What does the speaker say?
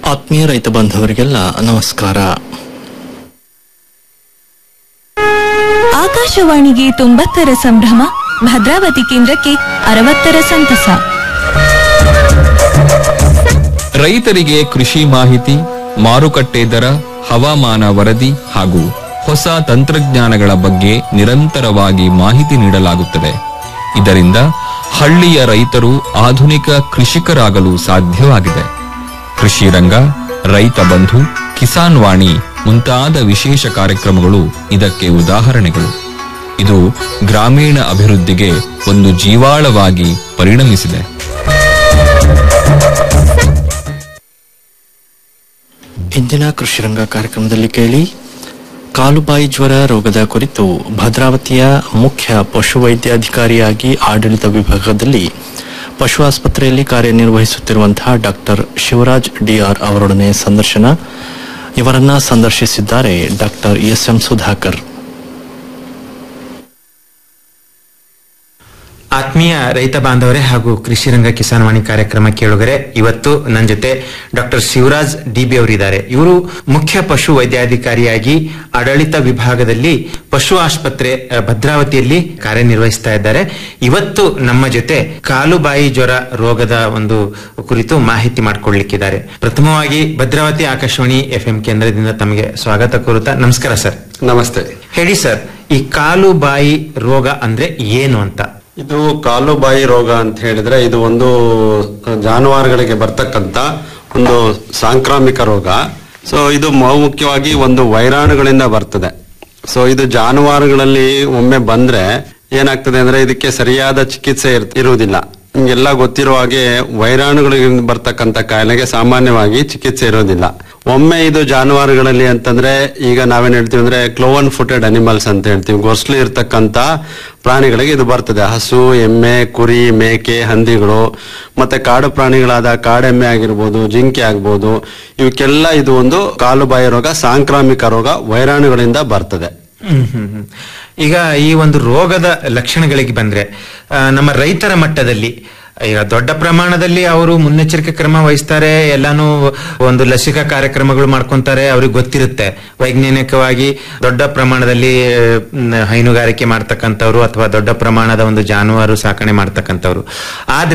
ಆತ್ಮೀಯ ರೈತ ಬಾಂಧವರಿಗೆಲ್ಲ ನಮಸ್ಕಾರ ಆಕಾಶವಾಣಿಗೆ ತೊಂಬತ್ತರ ಸಂಭ್ರಮ ಭದ್ರಾವತಿ ಕೇಂದ್ರಕ್ಕೆ ಅರವತ್ತರ ಸಂತಸ ರೈತರಿಗೆ ಕೃಷಿ ಮಾಹಿತಿ ಮಾರುಕಟ್ಟೆ ದರ ಹವಾಮಾನ ವರದಿ ಹಾಗೂ ಹೊಸ ತಂತ್ರಜ್ಞಾನಗಳ ಬಗ್ಗೆ ನಿರಂತರವಾಗಿ ಮಾಹಿತಿ ನೀಡಲಾಗುತ್ತದೆ ಇದರಿಂದ ಹಳ್ಳಿಯ ರೈತರು ಆಧುನಿಕ ಕೃಷಿಕರಾಗಲು ಸಾಧ್ಯವಾಗಿದೆ ಕೃಷಿ ರಂಗ ರೈತ ಬಂಧು ಕಿಸಾನ್ ವಾಣಿ ಮುಂತಾದ ವಿಶೇಷ ಕಾರ್ಯಕ್ರಮಗಳು ಇದಕ್ಕೆ ಉದಾಹರಣೆಗಳು ಇದು ಗ್ರಾಮೀಣ ಅಭಿವೃದ್ಧಿಗೆ ಒಂದು ಜೀವಾಳವಾಗಿ ಪರಿಣಮಿಸಿದೆ ಇಂದಿನ ಕೃಷಿ ರಂಗ ಕಾರ್ಯಕ್ರಮದಲ್ಲಿ ಕೇಳಿ ಕಾಲುಬಾಯಿ ಜ್ವರ ರೋಗದ ಕುರಿತು ಭದ್ರಾವತಿಯ ಮುಖ್ಯ ಪಶುವೈದ್ಯಾಧಿಕಾರಿಯಾಗಿ ಆಡಳಿತ ವಿಭಾಗದಲ್ಲಿ ಪಶು ಆಸ್ಪತ್ರೆಯಲ್ಲಿ ಕಾರ್ಯನಿರ್ವಹಿಸುತ್ತಿರುವಂತಹ ಡಾಕ್ಟರ್ ಶಿವರಾಜ್ ಡಿಆರ್ ಅವರೊಡನೆ ಸಂದರ್ಶನ ಇವರನ್ನ ಸಂದರ್ಶಿಸಿದ್ದಾರೆ ಡಾಕ್ಟರ್ ಎಸ್ ಎಂ ಸುಧಾಕರ್ ಆತ್ಮೀಯ ರೈತ ಬಾಂಧವರೇ ಹಾಗೂ ಕೃಷಿ ರಂಗ ಕಿಸಾನ್ ವಾಣಿ ಕಾರ್ಯಕ್ರಮ ಕೇಳುಗರೆ ಇವತ್ತು ನನ್ನ ಜೊತೆ ಡಾಕ್ಟರ್ ಶಿವರಾಜ್ ಡಿಬಿ ಅವರಿದ್ದಾರೆ ಇವರು ಮುಖ್ಯ ಪಶು ವೈದ್ಯಾಧಿಕಾರಿಯಾಗಿ ಆಡಳಿತ ವಿಭಾಗದಲ್ಲಿ ಪಶು ಆಸ್ಪತ್ರೆ ಅಹ್, ಭದ್ರಾವತಿಯಲ್ಲಿ ಕಾರ್ಯನಿರ್ವಹಿಸ್ತಾ ಇದ್ದಾರೆ ಇವತ್ತು ನಮ್ಮ ಜೊತೆ ಕಾಲುಬಾಯಿ ಜ್ವರ ರೋಗದ ಒಂದು ಕುರಿತು ಮಾಹಿತಿ ಮಾಡಿಕೊಡ್ಲಿಕ್ಕಿದ್ದಾರೆ ಪ್ರಥಮವಾಗಿ ಭದ್ರಾವತಿ ಆಕಾಶವಾಣಿ ಎಫ್ ಕೇಂದ್ರದಿಂದ ತಮಗೆ ಸ್ವಾಗತ ಕೋರುತ್ತಾ ನಮಸ್ಕಾರ ಸರ್ ನಮಸ್ತೆ ಹೇಳಿ ಸರ್ ಈ ಕಾಲುಬಾಯಿ ರೋಗ ಅಂದ್ರೆ ಏನು ಅಂತ ಇದು ಕಾಲು ಬಾಯಿ ರೋಗ ಅಂತ ಹೇಳಿದ್ರೆ ಇದು ಒಂದು ಜಾನುವಾರುಗಳಿಗೆ ಬರ್ತಕ್ಕಂತ ಒಂದು ಸಾಂಕ್ರಾಮಿಕ ರೋಗ ಸೊ ಇದು ಮುಖ್ಯವಾಗಿ ಒಂದು ವೈರಾಣುಗಳಿಂದ ಬರ್ತದೆ ಸೊ ಇದು ಜಾನುವಾರುಗಳಲ್ಲಿ ಒಮ್ಮೆ ಬಂದ್ರೆ ಏನಾಗ್ತದೆ ಅಂದ್ರೆ ಇದಕ್ಕೆ ಸರಿಯಾದ ಚಿಕಿತ್ಸೆ ಇರ್- ಇರುವುದಿಲ್ಲ ನಿಮ್ಗೆಲ್ಲ ಗೊತ್ತಿರೋ ಹಾಗೆ ವೈರಾಣುಗಳಿಗೆ ಬರ್ತಕ್ಕಂತ ಕಾಯಿಲೆಗೆ ಸಾಮಾನ್ಯವಾಗಿ ಚಿಕಿತ್ಸೆ ಇರೋದಿಲ್ಲ ಒಮ್ಮೆ ಇದು ಜಾನುವಾರುಗಳಲ್ಲಿ ಅಂತಂದ್ರೆ ಈಗ ನಾವೇನ್ ಹೇಳ್ತೀವಿ ಅಂದ್ರೆ ಕ್ಲೋವನ್ ಫುಟೆಡ್ ಅನಿಮಲ್ಸ್ ಅಂತ ಹೇಳ್ತೀವಿ ಗೊಸ್ಲು ಇರ್ತಕ್ಕಂತ ಪ್ರಾಣಿಗಳಿಗೆ ಇದು ಬರ್ತದೆ ಹಸು ಎಮ್ಮೆ ಕುರಿ ಮೇಕೆ ಹಂದಿಗಳು ಮತ್ತೆ ಕಾಡು ಪ್ರಾಣಿಗಳಾದ ಕಾಡೆಮ್ಮೆ ಆಗಿರ್ಬೋದು ಜಿಂಕೆ ಆಗ್ಬೋದು ಇವಕ್ಕೆಲ್ಲ ಇದು ಒಂದು ಕಾಲುಬಾಯಿ ರೋಗ ಸಾಂಕ್ರಾಮಿಕ ರೋಗ ವೈರಾಣುಗಳಿಂದ ಬರ್ತದೆ ಹ್ಮ್, ಹ್ಮ್, ಹ್ಮ್. ಈಗ ಈ ಒಂದು ರೋಗದ ಲಕ್ಷಣಗಳಿಗೆ ಬಂದ್ರೆ ಆ, ನಮ್ಮ ರೈತರ ಮಟ್ಟದಲ್ಲಿ ಈಗ ದೊಡ್ಡ ಪ್ರಮಾಣದಲ್ಲಿ ಅವರು ಮುನ್ನೆಚ್ಚರಿಕೆ ಕ್ರಮ ವಹಿಸ್ತಾರೆ ಎಲ್ಲಾನು ಒಂದು ಲಸಿಕಾ ಕಾರ್ಯಕ್ರಮಗಳು ಮಾಡ್ಕೊಂತಾರೆ ಅವ್ರಿಗೆ ಗೊತ್ತಿರುತ್ತೆ ವೈಜ್ಞಾನಿಕವಾಗಿ ದೊಡ್ಡ ಪ್ರಮಾಣದಲ್ಲಿ ಮ್, ಹೈನುಗಾರಿಕೆ ಮಾಡ್ತಕ್ಕಂಥವ್ರು ಅಥವಾ ದೊಡ್ಡ ಪ್ರಮಾಣದ ಒಂದು ಜಾನುವಾರು ಸಾಕಣೆ ಮಾಡ್ತಕ್ಕಂಥವ್ರು ಆದ್ರೆ